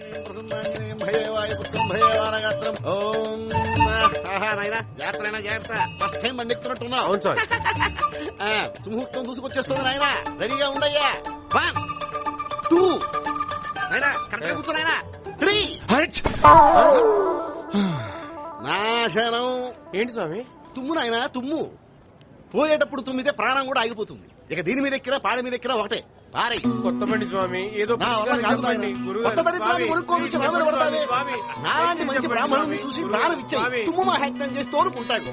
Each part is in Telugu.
ప్రసన్నాంజనేయం భయే వాయుపుత్రం భయే వానగాత్రం ఓం ఆహా నాయనా జాగ్రత్త నాయనా జాగ్రత్త ఫస్ట్ టైం బండి ఎక్కుతున్నట్టున్నావు అవును సార్ ఆ, సుముహూర్తం దూసుకొచ్చేస్తుంది నాయనా రెడీగా ఉండయ్యా వన్ టూ నాయనా కరెక్ట్ కూర్చో నాయనా త్రీ నాశనం ఏంటి స్వామి తుమ్ము నాయనా తుమ్ము పోయేటప్పుడు తుమ్మితే ప్రాణం కూడా ఆగిపోతుంది ఇక దీని మీద ఎక్కినా పాడ మీద ఎక్కినా ఒకటే పారై కొత్త బండి స్వామి ఏదో నా వల్ల పుస్తకాలు కాదు చెప్పండి. నాయనా. గురువు కొత్త గారు, దరిద్రాన్ని స్వామి, కొనుక్కొని వచ్చి నా మీద పడతావే స్వామి, నాలాంటి మంచి చెప్పండి, బ్రాహ్మణుని స్వామి. చూసి గురువు దానం గారు, ఇచ్చాయి స్వామి. తుమ్ము మహాత్మ్యం చేసి తోడుకుంటాడు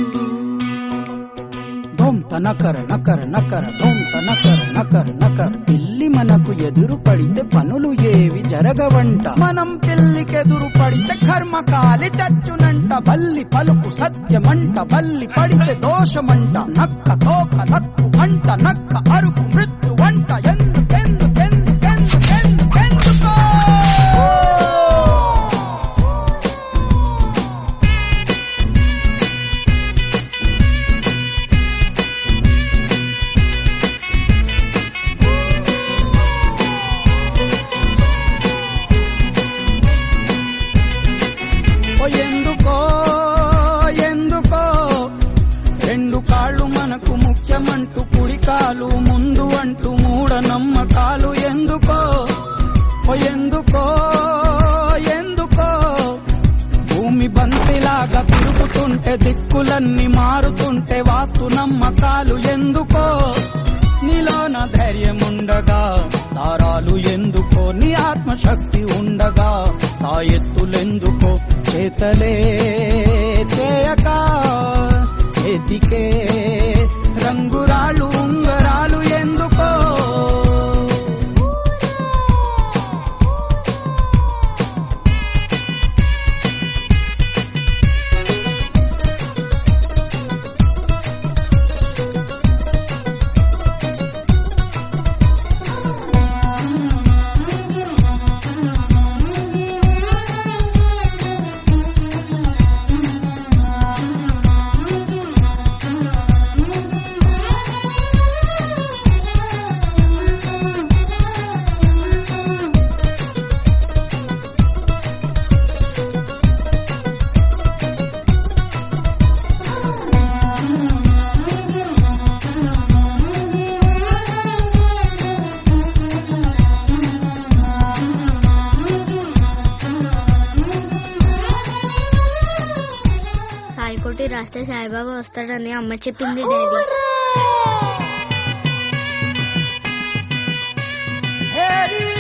ధోంత నకర నకర నకర ధోంత నకర నకర నకర పిల్లి మనకు ఎదురు పడితే పనులు ఏవి జరగవంట మనం పిల్లికెదురు పడితే కర్మ కాలి చచ్చునంట బల్లి పలుకు సత్యమంట బల్లి పడితే దోషమంట నక్క తోక నక్కు అంట నక్క అరుపు మృత్యు వంట ఎందుకెందుకెందుకెందుకెందుకెందుకో ఓ ఎందుకో ఎందుకో రెండు కాళ్ళు మనకు ముఖ్యమంటూ కుడి కాలు ముందు అంటూ మూఢ నమ్మకాలు ఎందుకో ఓ ఎందుకో ఎందుకో భూమి బంతిలాగా తిరుగుతుంటే దిక్కులన్నీ మారుతుంటే వాస్తు నమ్మకాలు ఎందుకో నీలోన ధైర్యం ఉండగా దారాలు ఎందుకో నీ ఆత్మశక్తి ఉండగా ఆ ఎత్తులెందుకో చేతలే చేయక చేతికే రంగురాళ్ళు ఉంగరాలు ఎందుకో సాయికోటి రాస్తే సాయిబాబా వస్తాడని అమ్మ చెప్పింది డాడీ హేరి